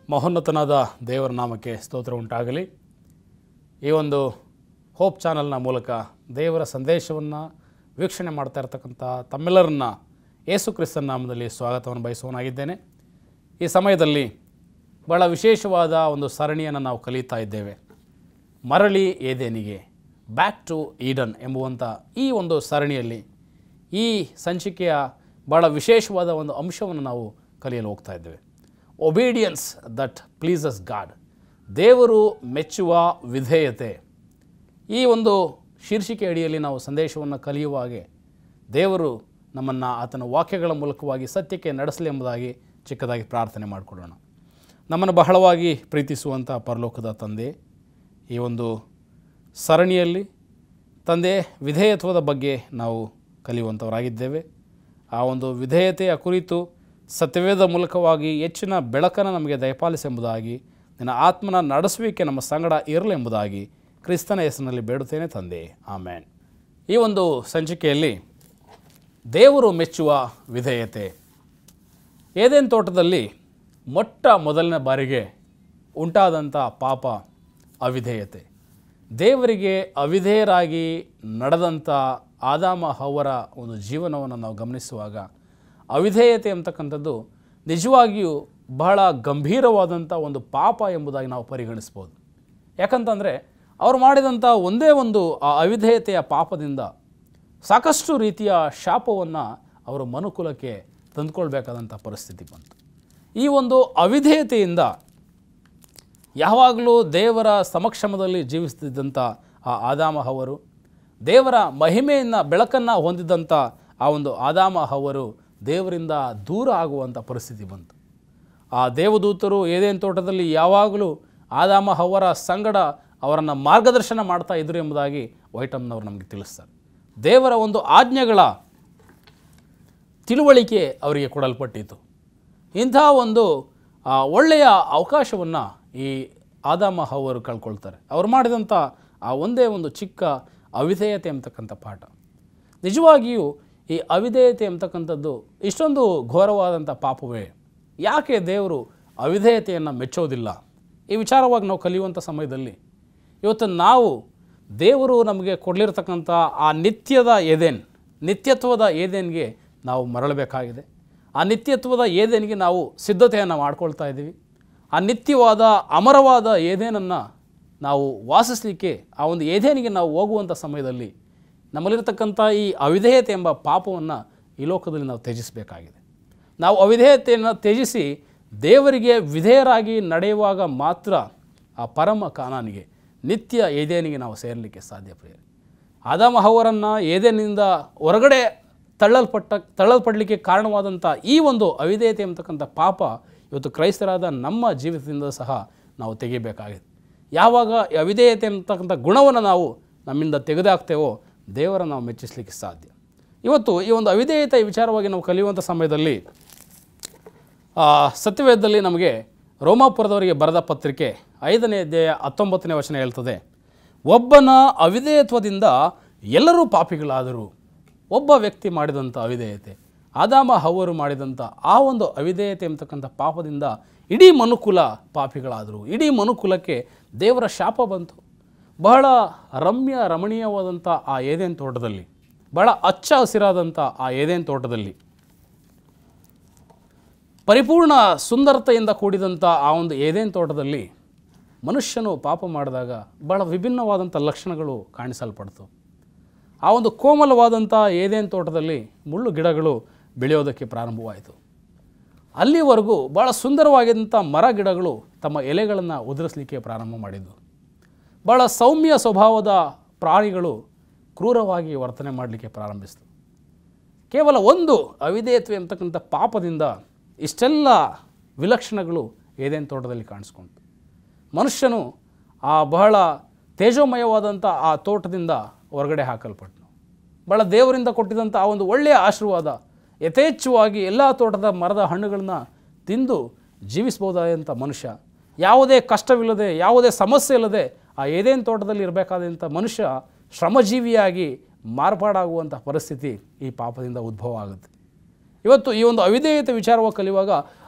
ಮಹೋನ್ನತನಾದ ದೇವರ ನಾಮಕ್ಕೆ ಸ್ತೋತ್ರ ಉಂಟಾಗಲಿ ಈ ಒಂದು ಹೋಪ್ ಚಾನಲ್ನ ಮೂಲಕ ದೇವರ ಸಂದೇಶವನ್ನು ವೀಕ್ಷಣೆ ಮಾಡ್ತಾ ಇರತಕ್ಕಂಥ ತಮ್ಮೆಲ್ಲರನ್ನ ಯೇಸು ಕ್ರಿಸ್ತನ ನಾಮದಲ್ಲಿ ಸ್ವಾಗತವನ್ನು ಬಯಸುವನಾಗಿದ್ದೇನೆ ಈ ಸಮಯದಲ್ಲಿ ಬಹಳ ವಿಶೇಷವಾದ ಒಂದು ಸರಣಿಯನ್ನು ನಾವು ಕಲಿತಾ ಇದ್ದೇವೆ ಮರಳಿ ಏದೇನಿಗೆ ಬ್ಯಾಕ್ ಟು ಈಡನ್ ಎಂಬುವಂಥ ಈ ಒಂದು ಸರಣಿಯಲ್ಲಿ ಈ ಸಂಚಿಕೆಯ ಭಾಳ ವಿಶೇಷವಾದ ಒಂದು ಅಂಶವನ್ನು ನಾವು ಕಲಿಯಲು ಹೋಗ್ತಾ ಇದ್ದೇವೆ ಒಬೀಡಿಯನ್ಸ್ ದಟ್ ಪ್ಲೀಸಸ್ ಗಾಡ್ ದೇವರು ಮೆಚ್ಚುವ ವಿಧೇಯತೆ ಈ ಒಂದು ಶೀರ್ಷಿಕೆ ಅಡಿಯಲ್ಲಿ ನಾವು ಸಂದೇಶವನ್ನು ಕಲಿಯುವ ಹಾಗೆ ದೇವರು ನಮ್ಮನ್ನು ಆತನ ವಾಕ್ಯಗಳ ಮೂಲಕವಾಗಿ ಸತ್ಯಕ್ಕೆ ನಡೆಸಲಿ ಎಂಬುದಾಗಿ ಚಿಕ್ಕದಾಗಿ ಪ್ರಾರ್ಥನೆ ಮಾಡಿಕೊಳ್ಳೋಣ ನಮ್ಮನ್ನು ಬಹಳವಾಗಿ ಪ್ರೀತಿಸುವಂಥ ಪರಲೋಕದ ತಂದೆ ಈ ಒಂದು ಸರಣಿಯಲ್ಲಿ ತಂದೆ ವಿಧೇಯತ್ವದ ಬಗ್ಗೆ ನಾವು ಕಲಿಯುವಂಥವರಾಗಿದ್ದೇವೆ ಆ ಒಂದು ವಿಧೇಯತೆಯ ಕುರಿತು ಸತ್ಯವೇದ ಮೂಲಕವಾಗಿ ಹೆಚ್ಚಿನ ಬೆಳಕನ್ನು ನಮಗೆ ದಯಪಾಲಿಸೆಂಬುದಾಗಿ ನಿನ್ನ ಆತ್ಮನ ನಡೆಸುವಿಕೆ ನಮ್ಮ ಸಂಗಡ ಇರಲೆಂಬುದಾಗಿ ಕ್ರಿಸ್ತನ ಹೆಸರಿನಲ್ಲಿ ಬೇಡುತ್ತೇನೆ ತಂದೆ ಆಮೇನ್ ಈ ಒಂದು ಸಂಚಿಕೆಯಲ್ಲಿ ದೇವರು ಮೆಚ್ಚುವ ವಿಧೇಯತೆ ಏದೇನು ತೋಟದಲ್ಲಿ ಮೊಟ್ಟ ಮೊದಲನೇ ಬಾರಿಗೆ ಉಂಟಾದಂಥ ಪಾಪ ಅವಿಧೇಯತೆ ದೇವರಿಗೆ ಅವಿಧೇಯರಾಗಿ ನಡೆದಂಥ ಆದಾಮ ಹವರ ಒಂದು ಜೀವನವನ್ನು ನಾವು ಗಮನಿಸುವಾಗ ಅವಿಧೇಯತೆ ಎಂಬತಕ್ಕಂಥದ್ದು ನಿಜವಾಗಿಯೂ ಬಹಳ ಗಂಭೀರವಾದಂಥ ಒಂದು ಪಾಪ ಎಂಬುದಾಗಿ ನಾವು ಪರಿಗಣಿಸ್ಬೋದು ಯಾಕಂತಂದರೆ ಅವರು ಮಾಡಿದಂಥ ಒಂದೇ ಒಂದು ಆ ಅವಿಧೇಯತೆಯ ಪಾಪದಿಂದ ಸಾಕಷ್ಟು ರೀತಿಯ ಶಾಪವನ್ನು ಅವರು ಮನುಕುಲಕ್ಕೆ ತಂದುಕೊಳ್ಬೇಕಾದಂಥ ಪರಿಸ್ಥಿತಿ ಬಂತು ಈ ಒಂದು ಅವಿಧೇಯತೆಯಿಂದ ಯಾವಾಗಲೂ ದೇವರ ಸಮಕ್ಷಮದಲ್ಲಿ ಜೀವಿಸ್ತಿದ್ದಂಥ ಆ ಆದಾಮ ಹವರು ದೇವರ ಮಹಿಮೆಯನ್ನು ಬೆಳಕನ್ನು ಹೊಂದಿದ್ದಂಥ ಆ ಒಂದು ಆದಾಮ ಹವರು ದೇವರಿಂದ ದೂರ ಆಗುವಂಥ ಪರಿಸ್ಥಿತಿ ಬಂತು ಆ ದೇವದೂತರು ಏದೇನು ತೋಟದಲ್ಲಿ ಯಾವಾಗಲೂ ಆದಾಮ ಹವರ ಸಂಗಡ ಅವರನ್ನು ಮಾರ್ಗದರ್ಶನ ಮಾಡ್ತಾ ಇದ್ರು ಎಂಬುದಾಗಿ ವೈಟಮ್ನವರು ನಮಗೆ ತಿಳಿಸ್ತಾರೆ ದೇವರ ಒಂದು ಆಜ್ಞೆಗಳ ತಿಳುವಳಿಕೆ ಅವರಿಗೆ ಕೊಡಲ್ಪಟ್ಟಿತು ಇಂಥ ಒಂದು ಆ, ಒಳ್ಳೆಯ ಅವಕಾಶವನ್ನು ಈ ಆದಾಮ ಹವರು ಕಳ್ಕೊಳ್ತಾರೆ ಅವ್ರು ಮಾಡಿದಂಥ ಆ ಒಂದೇ ಒಂದು ಚಿಕ್ಕ ಅವಿಧೇಯತೆ ಎಂಬತಕ್ಕಂಥ ಪಾಠ ನಿಜವಾಗಿಯೂ ಈ ಅವಿಧೇಯತೆ ಎಂಬತಕ್ಕಂಥದ್ದು ಇಷ್ಟೊಂದು ಘೋರವಾದಂಥ ಪಾಪವೇ ಯಾಕೆ ದೇವರು ಅವಿಧೇಯತೆಯನ್ನು ಮೆಚ್ಚೋದಿಲ್ಲ ಈ ವಿಚಾರವಾಗಿ ನಾವು ಕಲಿಯುವಂಥ ಸಮಯದಲ್ಲಿ ಇವತ್ತು ನಾವು ದೇವರು ನಮಗೆ ಕೊಡಲಿರ್ತಕ್ಕಂಥ ಆ ನಿತ್ಯದ ಏದೇನ್ ನಿತ್ಯತ್ವದ ಏದೇನ್ಗೆ ನಾವು ಮರಳಬೇಕಾಗಿದೆ ಆ ನಿತ್ಯತ್ವದ ಏದೇನಿಗೆ ನಾವು ಸಿದ್ಧತೆಯನ್ನು ಮಾಡ್ಕೊಳ್ತಾ ಇದ್ದೀವಿ ಆ ನಿತ್ಯವಾದ ಅಮರವಾದ ಏದೇನನ್ನು ನಾವು ವಾಸಿಸಲಿಕ್ಕೆ ಆ ಒಂದು ಏದೇನಿಗೆ ನಾವು ಹೋಗುವಂಥ ಸಮಯದಲ್ಲಿ ನಮ್ಮಲ್ಲಿರ್ತಕ್ಕಂಥ ಈ ಅವಿಧೇಯತೆ ಎಂಬ ಪಾಪವನ್ನು ಈ ಲೋಕದಲ್ಲಿ ನಾವು ತ್ಯಜಿಸಬೇಕಾಗಿದೆ ನಾವು ಅವಿಧೇಯತೆಯನ್ನು ತ್ಯಜಿಸಿ ದೇವರಿಗೆ ವಿಧೇಯರಾಗಿ ನಡೆಯುವಾಗ ಮಾತ್ರ ಆ ಪರಮ ಕಾನಾನಿಗೆ ನಿತ್ಯ ಏದೇನಿಗೆ ನಾವು ಸೇರಲಿಕ್ಕೆ ಸಾಧ್ಯ ಪ್ರಿಯರೇ ಆದಾಮ ಹವರನ್ನು ಏದೇನಿಂದ ಹೊರಗಡೆ ತಳ್ಳಲ್ಪಟ್ಟ ತಳ್ಳಲ್ಪಡಲಿಕ್ಕೆ ಕಾರಣವಾದಂಥ ಈ ಒಂದು ಅವಿಧೇಯತೆ ಎಂಬತಕ್ಕಂಥ ಪಾಪ ಇವತ್ತು ಕ್ರೈಸ್ತರಾದ ನಮ್ಮ ಜೀವಿತದಿಂದ ಸಹ ನಾವು ತೆಗಿಬೇಕಾಗಿದೆ ಯಾವಾಗ ಈ ಅವಿಧೇಯತೆ ಎಂಬತಕ್ಕಂಥ ಗುಣವನ್ನು ನಾವು ನಮ್ಮಿಂದ ತೆಗೆದುಹಾಕ್ತೇವೋ ದೇವರನ್ನು ನಾವು ಮೆಚ್ಚಿಸಲಿಕ್ಕೆ ಸಾಧ್ಯ ಇವತ್ತು ಈ ಒಂದು ಅವಿಧೇಯತೆ ವಿಚಾರವಾಗಿ ನಾವು ಕಲಿಯುವಂಥ ಸಮಯದಲ್ಲಿ ಆ, ಸತ್ಯವೇದದಲ್ಲಿ ನಮಗೆ ರೋಮಾಪುರದವರಿಗೆ ಬರೆದ ಪತ್ರಿಕೆ ಐದನೇ ಅಧ್ಯಾಯ ಹತ್ತೊಂಬತ್ತನೇ ವಚನ ಹೇಳ್ತದೆ ಒಬ್ಬನ ಅವಿಧೇಯತ್ವದಿಂದ ಎಲ್ಲರೂ ಪಾಪಿಗಳಾದರು ಒಬ್ಬ ವ್ಯಕ್ತಿ ಮಾಡಿದಂಥ ಅವಿಧೇಯತೆ ಆದಾಮ ಹವರು ಮಾಡಿದಂಥ ಆ ಒಂದು ಅವಿಧೇಯತೆ ಎಂಬತಕ್ಕಂಥ ಪಾಪದಿಂದ ಇಡೀ ಮನುಕುಲ ಪಾಪಿಗಳಾದರು ಇಡೀ ಮನುಕುಲಕ್ಕೆ ದೇವರ ಶಾಪ ಬಂತು ಬಹಳ ರಮ್ಯ ರಮಣೀಯವಾದಂಥ ಆ ಏದೇನ್ ತೋಟದಲ್ಲಿ ಬಹಳ ಹಚ್ಚ ಹಸಿರಾದಂಥ ಆ ಏದೇನ್ ತೋಟದಲ್ಲಿ ಪರಿಪೂರ್ಣ ಸುಂದರತೆಯಿಂದ ಕೂಡಿದಂಥ ಆ ಒಂದು ಏದೇನ್ ತೋಟದಲ್ಲಿ ಮನುಷ್ಯನು ಪಾಪ ಮಾಡಿದಾಗ ಬಹಳ ವಿಭಿನ್ನವಾದಂಥ ಲಕ್ಷಣಗಳು ಕಾಣಿಸಲ್ಪಡ್ತು ಆ ಒಂದು ಕೋಮಲವಾದಂಥ ಏದೇನ್ ತೋಟದಲ್ಲಿ ಮುಳ್ಳು ಗಿಡಗಳು ಬೆಳೆಯೋದಕ್ಕೆ ಪ್ರಾರಂಭವಾಯಿತು ಅಲ್ಲಿವರೆಗೂ ಭಾಳ ಸುಂದರವಾಗಿದ್ದಂಥ ಮರ ಗಿಡಗಳು ತಮ್ಮ ಎಲೆಗಳನ್ನು ಉದುರಿಸಲಿಕ್ಕೆ ಪ್ರಾರಂಭ ಮಾಡಿದ್ದು ಭಾಳ ಸೌಮ್ಯ ಸ್ವಭಾವದ ಪ್ರಾಣಿಗಳು ಕ್ರೂರವಾಗಿ ವರ್ತನೆ ಮಾಡಲಿಕ್ಕೆ ಪ್ರಾರಂಭಿಸಿತು ಕೇವಲ ಒಂದು ಅವಿಧೇಯತ್ವ ಎಂಬತಕ್ಕಂಥ ಪಾಪದಿಂದ ಇಷ್ಟೆಲ್ಲ ವಿಲಕ್ಷಣಗಳು ಏದೇನು ತೋಟದಲ್ಲಿ ಕಾಣಿಸ್ಕೊಂತು ಮನುಷ್ಯನು ಆ ಬಹಳ ತೇಜೋಮಯವಾದಂಥ ಆ ತೋಟದಿಂದ ಹೊರಗಡೆ ಹಾಕಲ್ಪಟ್ಟನು ಬಹಳ ದೇವರಿಂದ ಕೊಟ್ಟಿದ್ದಂಥ ಆ ಒಂದು ಒಳ್ಳೆಯ ಆಶೀರ್ವಾದ ಯಥೇಚ್ಛವಾಗಿ ಎಲ್ಲ ತೋಟದ ಮರದ ಹಣ್ಣುಗಳನ್ನ ತಿಂದು ಜೀವಿಸ್ಬೋದಾದಂಥ ಮನುಷ್ಯ ಯಾವುದೇ ಕಷ್ಟವಿಲ್ಲದೆ ಯಾವುದೇ ಸಮಸ್ಯೆ ಇಲ್ಲದೆ ಆ ಏದೇನು ತೋಟದಲ್ಲಿ ಇರಬೇಕಾದಂಥ ಮನುಷ್ಯ ಶ್ರಮಜೀವಿಯಾಗಿ ಮಾರ್ಪಾಡಾಗುವಂಥ ಪರಿಸ್ಥಿತಿ ಈ ಪಾಪದಿಂದ ಉದ್ಭವ ಆಗುತ್ತೆ ಇವತ್ತು ಈ ಒಂದು ಅವಿಧೇಯತೆ ವಿಚಾರವಾಗಿ ಕಲಿಯುವಾಗ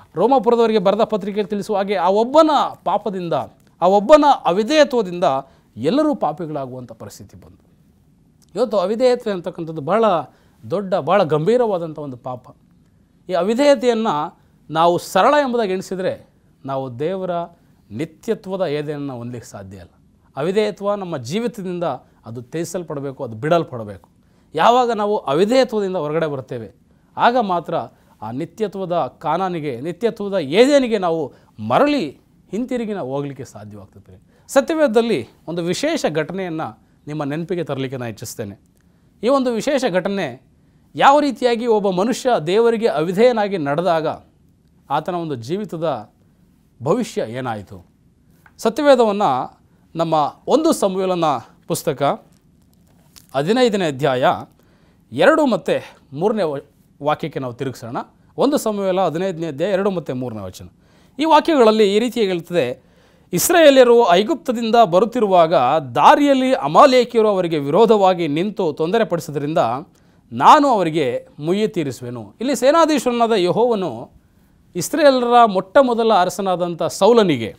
ರೋಮಾಪುರದವರಿಗೆ ಬರೆದ ಪತ್ರಿಕೆಯಲ್ಲಿ ತಿಳಿಸುವ ಹಾಗೆ ಆ ಒಬ್ಬನ ಪಾಪದಿಂದ ಆ ಒಬ್ಬನ ಅವಿಧೇಯತ್ವದಿಂದ ಎಲ್ಲರೂ ಪಾಪಿಗಳಾಗುವಂಥ ಪರಿಸ್ಥಿತಿ ಬಂತು ಇವತ್ತು ಅವಿಧೇಯತೆ ಅಂತಕ್ಕಂಥದ್ದು ಬಹಳ ದೊಡ್ಡ ಬಹಳ ಗಂಭೀರವಾದಂಥ ಒಂದು ಪಾಪ ಈ ಅವಿಧೇಯತೆಯನ್ನು ನಾವು ಸರಳ ಎಂಬುದಾಗಿ ಎಣಿಸಿದರೆ ನಾವು ದೇವರ ನಿತ್ಯತ್ವದ ಏದೆಯನ್ನು ಹೊಂದಲಿಕ್ಕೆ ಸಾಧ್ಯ ಇಲ್ಲ ಅವಿಧೇಯತ್ವ ನಮ್ಮ ಜೀವಿತದಿಂದ ಅದು ತ್ಯಜಿಸಲ್ಪಡಬೇಕು ಅದು ಬಿಡಲ್ಪಡಬೇಕು ಯಾವಾಗ ನಾವು ಅವಿಧೇಯತ್ವದಿಂದ ಹೊರಗಡೆ ಬರ್ತೇವೆ ಆಗ ಮಾತ್ರ ಆ ನಿತ್ಯತ್ವದ ಕಾನಾನಿಗೆ ನಿತ್ಯತ್ವದ ಏದೇನಿಗೆ ನಾವು ಮರಳಿ ಹಿಂತಿರುಗಿ ನಾವು ಹೋಗಲಿಕ್ಕೆ ಸಾಧ್ಯವಾಗ್ತದೆ ಸತ್ಯವೇದದಲ್ಲಿ ಒಂದು ವಿಶೇಷ ಘಟನೆಯನ್ನು ನಿಮ್ಮ ನೆನಪಿಗೆ ತರಲಿಕ್ಕೆ ನಾನು ಇಚ್ಛಿಸ್ತೇನೆ ಈ ಒಂದು ವಿಶೇಷ ಘಟನೆ ಯಾವ ರೀತಿಯಾಗಿ ಒಬ್ಬ ಮನುಷ್ಯ ದೇವರಿಗೆ ಅವಿಧೇಯನಾಗಿ ನಡೆದಾಗ ಆತನ ಒಂದು ಜೀವಿತದ ಭವಿಷ್ಯ ಏನಾಯಿತು ಸತ್ಯವೇದವನ್ನು ನಮ್ಮ ಒಂದು ಸಂವೇಲನ ಪುಸ್ತಕ ಹದಿನೈದನೇ ಅಧ್ಯಾಯ ಎರಡು ಮತ್ತು ಮೂರನೇ ವ- ವಾಕ್ಯಕ್ಕೆ ನಾವು ತಿರುಗಿಸೋಣ ಒಂದು ಸಂವೇಲ ಹದಿನೈದನೇ ಅಧ್ಯಾಯ ಎರಡು ಮತ್ತು ಮೂರನೇ ವಚನ ಈ ವಾಕ್ಯಗಳಲ್ಲಿ ಈ ರೀತಿ ಹೇಳ್ತದೆ ಇಸ್ರಾಯೇಲ್ಯರು ಐಗುಪ್ತದಿಂದ ಬರುತ್ತಿರುವಾಗ ದಾರಿಯಲ್ಲಿ ಅಮಾಲೇಕಿಯರು ಅವರಿಗೆ ವಿರೋಧವಾಗಿ ನಿಂತು ತೊಂದರೆಪಡಿಸಿದ್ರಿಂದ ನಾನು ಅವರಿಗೆ ಮುಯ್ಯಿ ತೀರಿಸುವೆನು ಇಲ್ಲಿ ಸೇನಾಧೀಶ್ವರನಾದ ಯಹೋವನು ಇಸ್ರೇಲರ ಮೊಟ್ಟ ಮೊದಲ ಅರಸನಾದಂಥ ಸೌಲನಿಗೆ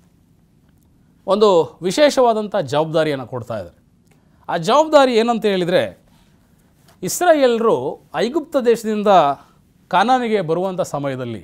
ಒಂದು ವಿಶೇಷವಾದಂಥ ಜವಾಬ್ದಾರಿಯನ್ನು ಕೊಡ್ತಾ ಇದ್ದಾರೆ ಆ ಜವಾಬ್ದಾರಿ ಏನಂತ ಹೇಳಿದರೆ ಇಸ್ರಾಯೇಲರು ಐಗುಪ್ತ ದೇಶದಿಂದ ಕಾನಾನಿಗೆ ಬರುವಂಥ ಸಮಯದಲ್ಲಿ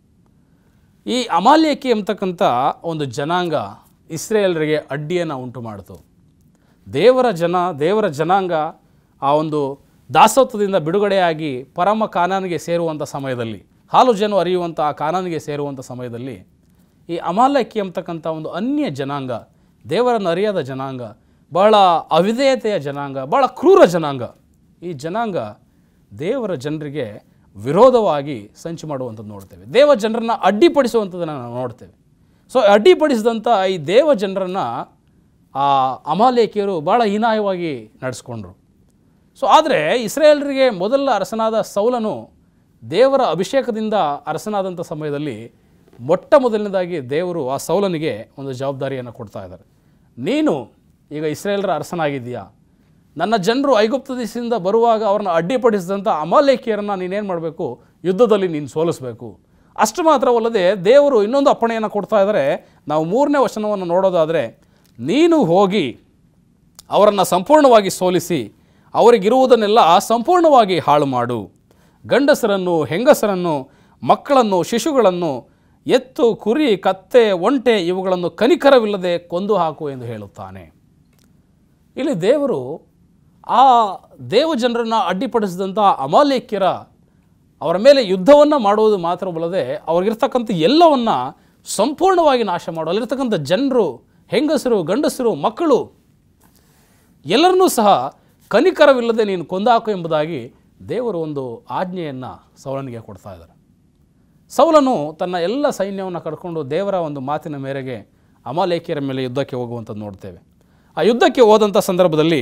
ಈ ಅಮಾಲ್ಯಕ್ಕೆ ಎಂಬತಕ್ಕಂಥ ಒಂದು ಜನಾಂಗ ಇಸ್ರೇಲರಿಗೆ ಅಡ್ಡಿಯನ್ನು ಉಂಟು ಮಾಡಿತು ದೇವರ ಜನ ದೇವರ ಜನಾಂಗ ಆ ಒಂದು ದಾಸತ್ವದಿಂದ ಬಿಡುಗಡೆಯಾಗಿ ಪರಮ ಕಾನಾನಿಗೆ ಸೇರುವಂಥ ಸಮಯದಲ್ಲಿ ಹಾಲು ಜನ ಅರಿಯುವಂಥ ಆ ಕಾನಾನಿಗೆ ಸೇರುವಂಥ ಸಮಯದಲ್ಲಿ ಈ ಅಮಾಲಕ್ಕಿ ಎಂಬತಕ್ಕಂಥ ಒಂದು ಅನ್ಯ ಜನಾಂಗ ದೇವರನ್ನು ಅರಿಯದ ಜನಾಂಗ ಬಹಳ ಅವಿಧೇಯತೆಯ ಜನಾಂಗ ಬಹಳ ಕ್ರೂರ ಜನಾಂಗ ಈ ಜನಾಂಗ ದೇವರ ಜನರಿಗೆ ವಿರೋಧವಾಗಿ ಸಂಚು ಮಾಡುವಂಥದ್ದು ನೋಡ್ತೇವೆ ದೇವ ಜನರನ್ನು ಅಡ್ಡಿಪಡಿಸುವಂಥದ್ದನ್ನು ನಾವು ನೋಡ್ತೇವೆ ಸೊ ಅಡ್ಡಿಪಡಿಸಿದಂಥ ಈ ದೇವ ಜನರನ್ನು ಆ ಅಮಾಲೇಕಿಯರು ಭಾಳ ಹೀನಾಯವಾಗಿ ನಡೆಸ್ಕೊಂಡ್ರು ಸೊ ಆದರೆ ಇಸ್ರೇಲರಿಗೆ ಮೊದಲ ಅರಸನಾದ ಸೌಲನು ದೇವರ ಅಭಿಷೇಕದಿಂದ ಅರಸನಾದಂಥ ಸಮಯದಲ್ಲಿ ಮೊಟ್ಟ ಮೊದಲನೇದಾಗಿ ದೇವರು ಆ ಸೌಲನಿಗೆ ಒಂದು ಜವಾಬ್ದಾರಿಯನ್ನು ಕೊಡ್ತಾ ಇದ್ದಾರೆ ನೀನು ಈಗ ಇಸ್ರೇಲರ ಅರಸನಾಗಿದ್ದೀಯಾ ನನ್ನ ಜನರು ಐಗುಪ್ತ ದೇಶದಿಂದ ಬರುವಾಗ ಅವ್ರನ್ನ ಅಡ್ಡಿಪಡಿಸಿದಂಥ ಅಮಾಲೇಕಿಯರನ್ನು ನೀನೇನು ಮಾಡಬೇಕು ಯುದ್ಧದಲ್ಲಿ ನೀನು ಸೋಲಿಸಬೇಕು ಅಷ್ಟು ಮಾತ್ರವಲ್ಲದೆ ದೇವರು ಇನ್ನೊಂದು ಅಪ್ಪಣೆಯನ್ನು ಕೊಡ್ತಾ ಇದ್ದಾರೆ ನಾವು ಮೂರನೇ ವಚನವನ್ನು ನೋಡೋದಾದರೆ ನೀನು ಹೋಗಿ ಅವರನ್ನು ಸಂಪೂರ್ಣವಾಗಿ ಸೋಲಿಸಿ ಅವರಿಗಿರುವುದನ್ನೆಲ್ಲ ಸಂಪೂರ್ಣವಾಗಿ ಹಾಳು ಮಾಡು ಗಂಡಸರನ್ನು ಹೆಂಗಸರನ್ನು ಮಕ್ಕಳನ್ನು ಶಿಶುಗಳನ್ನು ಎತ್ತು ಕುರಿ ಕತ್ತೆ ಒಂಟೆ ಇವುಗಳನ್ನು ಕನಿಕರವಿಲ್ಲದೆ ಕೊಂದು ಹಾಕು ಎಂದು ಹೇಳುತ್ತಾನೆ ಇಲ್ಲಿ ದೇವರು ಆ ದೇವ ಜನರನ್ನು ಅಡ್ಡಿಪಡಿಸಿದಂಥ ಅಮಾಲೇಕ್ಯರ ಅವರ ಮೇಲೆ ಯುದ್ಧವನ್ನು ಮಾಡುವುದು ಮಾತ್ರವಲ್ಲದೆ ಅವ್ರಿಗಿರ್ತಕ್ಕಂಥ ಎಲ್ಲವನ್ನ ಸಂಪೂರ್ಣವಾಗಿ ನಾಶ ಮಾಡು ಅಲ್ಲಿರ್ತಕ್ಕಂಥ ಜನರು ಹೆಂಗಸರು ಗಂಡಸರು ಮಕ್ಕಳು ಎಲ್ಲರನ್ನೂ ಸಹ ಕನಿಕರವಿಲ್ಲದೆ ನೀನು ಕೊಂದಾಕು ಎಂಬುದಾಗಿ ದೇವರು ಒಂದು ಆಜ್ಞೆಯನ್ನು ಸೌಲನಿಗೆ ಕೊಡ್ತಾ ಇದ್ದಾರೆ ಸೌಲನು ತನ್ನ ಎಲ್ಲ ಸೈನ್ಯವನ್ನು ಕರ್ಕೊಂಡು ದೇವರ ಒಂದು ಮಾತಿನ ಮೇರೆಗೆ ಅಮಾಲೇಕಿಯರ ಮೇಲೆ ಯುದ್ಧಕ್ಕೆ ಹೋಗುವಂಥದ್ದು ನೋಡ್ತೇವೆ ಆ ಯುದ್ಧಕ್ಕೆ ಹೋದಂಥ ಸಂದರ್ಭದಲ್ಲಿ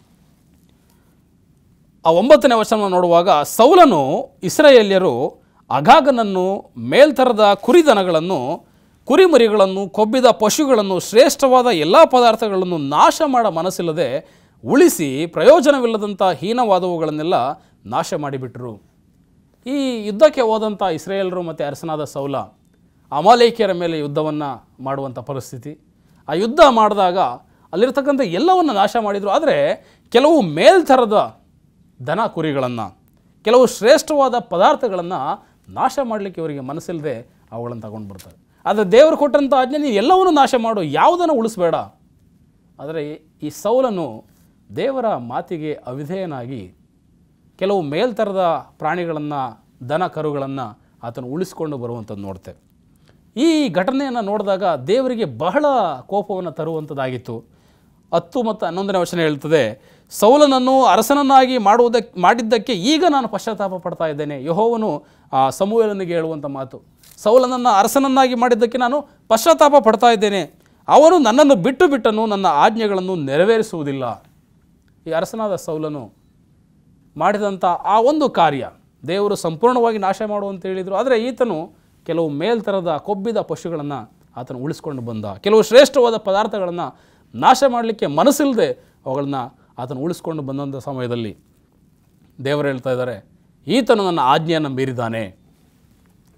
ಆ ಒಂಬತ್ತನೇ ವಚನವನ್ನು ನೋಡುವಾಗ ಸೌಲನು ಇಸ್ರಾಯೇಲ್ಯರು ಅಗಾಗನನ್ನು ಮೇಲ್ತರದ ಕುರಿದನಗಳನ್ನು ಕುರಿಮರಿಗಳನ್ನು ಕೊಬ್ಬಿದ ಪಶುಗಳನ್ನು ಶ್ರೇಷ್ಠವಾದ ಎಲ್ಲ ಪದಾರ್ಥಗಳನ್ನು ನಾಶ ಮಾಡ ಮನಸ್ಸಿಲ್ಲದೆ ಉಳಿಸಿ ಪ್ರಯೋಜನವಿಲ್ಲದಂಥ ಹೀನವಾದವುಗಳನ್ನೆಲ್ಲ ನಾಶ ಮಾಡಿಬಿಟ್ರು ಈ ಯುದ್ಧಕ್ಕೆ ಹೋದಂಥ ಇಸ್ರೇಲರು ಮತ್ತು ಅರಸನಾದ ಸೌಲ ಅಮಾಲೇಕಿಯರ ಮೇಲೆ ಯುದ್ಧವನ್ನು ಮಾಡುವಂಥ ಪರಿಸ್ಥಿತಿ ಆ ಯುದ್ಧ ಮಾಡಿದಾಗ ಅಲ್ಲಿರ್ತಕ್ಕಂಥ ಎಲ್ಲವನ್ನು ನಾಶ ಮಾಡಿದರು ಆದರೆ ಕೆಲವು ಮೇಲ್ತರದ ದನ ಕುರಿಗಳನ್ನು ಕೆಲವು ಶ್ರೇಷ್ಠವಾದ ಪದಾರ್ಥಗಳನ್ನು ನಾಶ ಮಾಡಲಿಕ್ಕೆ ಇವರಿಗೆ ಮನಸ್ಸಿಲ್ಲದೆ ಅವುಗಳನ್ನು ತಗೊಂಡು ಬರ್ತಾರೆ ಆದರೆ ದೇವರು ಕೊಟ್ಟಂಥ ಆಜ್ಞೆ ನೀವು ಎಲ್ಲವನ್ನು ನಾಶ ಮಾಡು ಯಾವುದನ್ನು ಉಳಿಸ್ಬೇಡ ಆದರೆ ಈ ಸೌಲನು ದೇವರ ಮಾತಿಗೆ ಅವಿಧೇಯನಾಗಿ ಕೆಲವು ಮೇಲ್ತರದ ಪ್ರಾಣಿಗಳನ್ನು ದನ ಕರುಗಳನ್ನು ಆತನು ಉಳಿಸ್ಕೊಂಡು ಬರುವಂಥದ್ದು ನೋಡ್ತೇವೆ ಈ ಘಟನೆಯನ್ನು ನೋಡಿದಾಗ ದೇವರಿಗೆ ಬಹಳ ಕೋಪವನ್ನು ತರುವಂಥದ್ದಾಗಿತ್ತು ಹತ್ತು ಮತ್ತು ಹನ್ನೊಂದನೇ ವಚನ ಹೇಳ್ತದೆ ಸೌಲನನ್ನು ಅರಸನನ್ನಾಗಿ ಮಾಡುವುದಕ್ಕೆ ಮಾಡಿದ್ದಕ್ಕೆ ಈಗ ನಾನು ಪಶ್ಚಾತ್ತಾಪ ಪಡ್ತಾ ಇದ್ದೇನೆ ಯಹೋವನು ಆ ಸಮೂಹಲನಿಗೆ ಹೇಳುವಂಥ ಮಾತು ಸೌಲನನ್ನು ಅರಸನನ್ನಾಗಿ ಮಾಡಿದ್ದಕ್ಕೆ ನಾನು ಪಶ್ಚಾತ್ತಾಪ ಪಡ್ತಾ ಇದ್ದೇನೆ ಅವನು ನನ್ನನ್ನು ಬಿಟ್ಟು ಬಿಟ್ಟನು ನನ್ನ ಆಜ್ಞೆಗಳನ್ನು ನೆರವೇರಿಸುವುದಿಲ್ಲ ಈ ಅರಸನಾದ ಸೌಲನು ಮಾಡಿದಂಥ ಆ ಒಂದು ಕಾರ್ಯ ದೇವರು ಸಂಪೂರ್ಣವಾಗಿ ನಾಶ ಮಾಡುವಂತ ಹೇಳಿದರು ಆದರೆ ಈತನು ಕೆಲವು ಮೇಲ್ತರದ ಕೊಬ್ಬಿದ ಪಶುಗಳನ್ನು ಆತನು ಉಳಿಸ್ಕೊಂಡು ಬಂದ ಕೆಲವು ಶ್ರೇಷ್ಠವಾದ ಪದಾರ್ಥಗಳನ್ನು ನಾಶ ಮಾಡಲಿಕ್ಕೆ ಮನಸ್ಸಿಲ್ಲದೆ ಅವುಗಳನ್ನ ಆತನು ಉಳಿಸ್ಕೊಂಡು ಬಂದಂಥ ಸಮಯದಲ್ಲಿ ದೇವರು ಹೇಳ್ತಾ ಇದ್ದಾರೆ ಈತನು ನನ್ನ ಆಜ್ಞೆಯನ್ನು ಮೀರಿದ್ದಾನೆ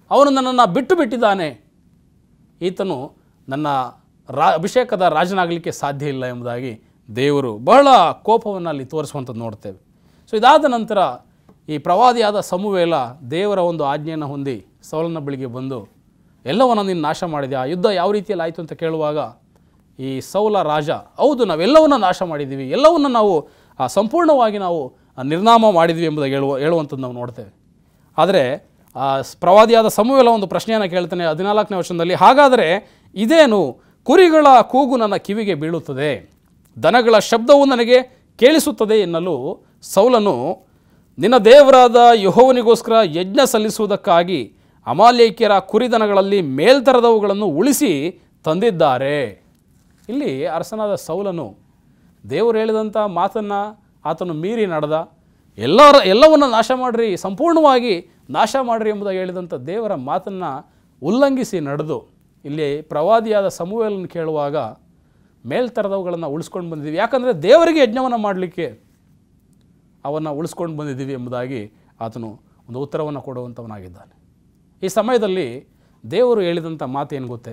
ಅವನು ನನ್ನನ್ನು ಬಿಟ್ಟು ಬಿಟ್ಟಿದ್ದಾನೆ ಈತನು ನನ್ನ ರಾ ಅಭಿಷೇಕದ ರಾಜನಾಗಲಿಕ್ಕೆ ಸಾಧ್ಯ ಇಲ್ಲ ಎಂಬುದಾಗಿ ದೇವರು ಬಹಳ ಕೋಪವನ್ನು ಅಲ್ಲಿ ತೋರಿಸುವಂಥದ್ದು ನೋಡ್ತೇವೆ ಸೊ ಇದಾದ ನಂತರ ಈ ಪ್ರವಾದಿಯಾದ ಸಮುವೇಲ ದೇವರ ಒಂದು ಆಜ್ಞೆಯನ್ನು ಹೊಂದಿ ಸೌಲನ ಬಳಿಗೆ ಬಂದು ಎಲ್ಲವನ್ನ ನೀನು ನಾಶ ಮಾಡಿದೆ ಆ ಯುದ್ಧ ಯಾವ ರೀತಿಯಲ್ಲಿ ಆಯಿತು ಅಂತ ಕೇಳುವಾಗ ಈ ಸೌಲ ರಾಜ ಹೌದು ನಾವೆಲ್ಲವನ್ನ ನಾಶ ಮಾಡಿದ್ದೀವಿ ಎಲ್ಲವನ್ನ ನಾವು ಆ, ಸಂಪೂರ್ಣವಾಗಿ ನಾವು ಆ, ನಿರ್ನಾಮ ಮಾಡಿದ್ವಿ ಎಂಬುದಾಗಿ ಹೇಳುವ ಹೇಳುವಂಥದ್ದು ನಾವು ನೋಡ್ತೇವೆ ಆದರೆ ಆ ಸ್- ಪ್ರವಾದಿಯಾದ ಸಮುವೆಲ ಒಂದು ಪ್ರಶ್ನೆಯನ್ನು ಕೇಳ್ತಾನೆ ಹದಿನಾಲ್ಕನೇ ವರ್ಷದಲ್ಲಿ ಹಾಗಾದರೆ ಇದೇನು ಕುರಿಗಳ ಕೂಗು ನನ್ನ ಕಿವಿಗೆ ಬೀಳುತ್ತದೆ ದನಗಳ ಶಬ್ದವು ನನಗೆ ಕೇಳಿಸುತ್ತದೆ ಎನ್ನಲು ಸೌಲನು ನಿನ್ನ ದೇವರಾದ ಯಹೋವನಿಗೋಸ್ಕರ ಯಜ್ಞ ಸಲ್ಲಿಸುವುದಕ್ಕಾಗಿ ಅಮಾಲೇಕ್ಯರ ಕುರಿದನಗಳಲ್ಲಿ ಮೇಲ್ತರದವುಗಳನ್ನು ಉಳಿಸಿ ತಂದಿದ್ದಾರೆ ಇಲ್ಲಿ ಅರಸನಾದ ಸೌಲನು ದೇವರು ಹೇಳಿದಂಥ ಮಾತನ್ನು ಆತನು ಮೀರಿ ನಡೆದ ಎಲ್ಲರ ಎಲ್ಲವನ್ನು ನಾಶ ಮಾಡಿರಿ ಸಂಪೂರ್ಣವಾಗಿ ನಾಶ ಮಾಡಿರಿ ಎಂಬುದಾಗಿ ಹೇಳಿದಂಥ ದೇವರ ಮಾತನ್ನು ಉಲ್ಲಂಘಿಸಿ ನಡೆದು ಇಲ್ಲಿ ಪ್ರವಾದಿಯಾದ ಸಮೂಹವನ್ನು ಕೇಳುವಾಗ ಮೇಲ್ತರದವುಗಳನ್ನು ಉಳಿಸ್ಕೊಂಡು ಬಂದಿದ್ದೀವಿ ಯಾಕಂದರೆ ದೇವರಿಗೆ ಯಜ್ಞವನ್ನು ಮಾಡಲಿಕ್ಕೆ ಅವನ್ನು ಉಳಿಸ್ಕೊಂಡು ಬಂದಿದ್ದೀವಿ ಎಂಬುದಾಗಿ ಆತನು ಒಂದು ಉತ್ತರವನ್ನು ಕೊಡುವಂಥವನಾಗಿದ್ದಾನೆ ಈ ಸಮಯದಲ್ಲಿ ದೇವರು ಹೇಳಿದಂಥ ಮಾತು ಏನು ಗೊತ್ತೇ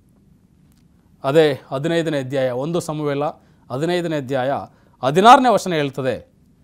ಅದೇ ಹದಿನೈದನೇ ಅಧ್ಯಾಯ ಒಂದು ಸಮುವೆಲ ಹದಿನೈದನೇ ಅಧ್ಯಾಯ ಹದಿನಾರನೇ ವಚನ ಹೇಳ್ತದೆ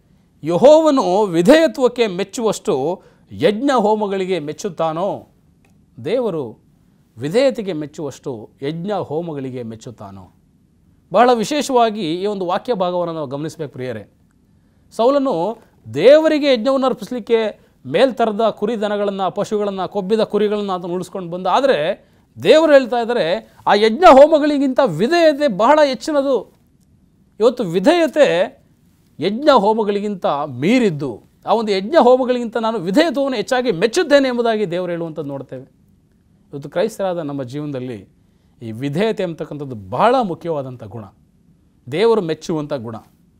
ಯಹೋವನು ವಿಧೇಯತ್ವಕ್ಕೆ ಮೆಚ್ಚುವಷ್ಟು ಯಜ್ಞ ಹೋಮಗಳಿಗೆ ಮೆಚ್ಚುತ್ತಾನೋ ದೇವರು ವಿಧೇಯತೆಗೆ ಮೆಚ್ಚುವಷ್ಟು ಯಜ್ಞ ಹೋಮಗಳಿಗೆ ಮೆಚ್ಚುತ್ತಾನೋ ಬಹಳ ವಿಶೇಷವಾಗಿ ಈ ಒಂದು ವಾಕ್ಯ ಭಾಗವನ್ನು ನಾವು ಗಮನಿಸಬೇಕು ಪ್ರಿಯರೇ ಸೌಲನು ದೇವರಿಗೆ ಯಜ್ಞವನ್ನು ಅರ್ಪಿಸಲಿಕ್ಕೆ ಮೇಲ್ತರದ ಕುರಿ ದನಗಳನ್ನು ಪಶುಗಳನ್ನು ಕೊಬ್ಬಿದ ಕುರಿಗಳನ್ನು ಅದನ್ನು ಉಳಿಸ್ಕೊಂಡು ಬಂದ ಆದರೆ ದೇವರು ಹೇಳ್ತಾ ಇದ್ದಾರೆ ಆ ಯಜ್ಞ ಹೋಮಗಳಿಗಿಂತ ವಿಧೇಯತೆ ಬಹಳ ಹೆಚ್ಚಿನದು ಇವತ್ತು ವಿಧೇಯತೆ ಯಜ್ಞ ಹೋಮಗಳಿಗಿಂತ ಮೀರಿದ್ದು ಆ ಒಂದು ಯಜ್ಞ ಹೋಮಗಳಿಗಿಂತ ನಾನು ವಿಧೇಯತ್ವವನ್ನು ಹೆಚ್ಚಾಗಿ ಮೆಚ್ಚುತ್ತೇನೆ ಎಂಬುದಾಗಿ ದೇವರು ಹೇಳುವಂಥದ್ದು ನೋಡ್ತೇವೆ ಇವತ್ತು ಕ್ರೈಸ್ತರಾದ ನಮ್ಮ ಜೀವನದಲ್ಲಿ ಈ ವಿಧೇಯತೆ ಅಂತಕ್ಕಂಥದ್ದು ಬಹಳ ಮುಖ್ಯವಾದಂಥ ಗುಣ ದೇವರು ಮೆಚ್ಚುವಂಥ ಗುಣ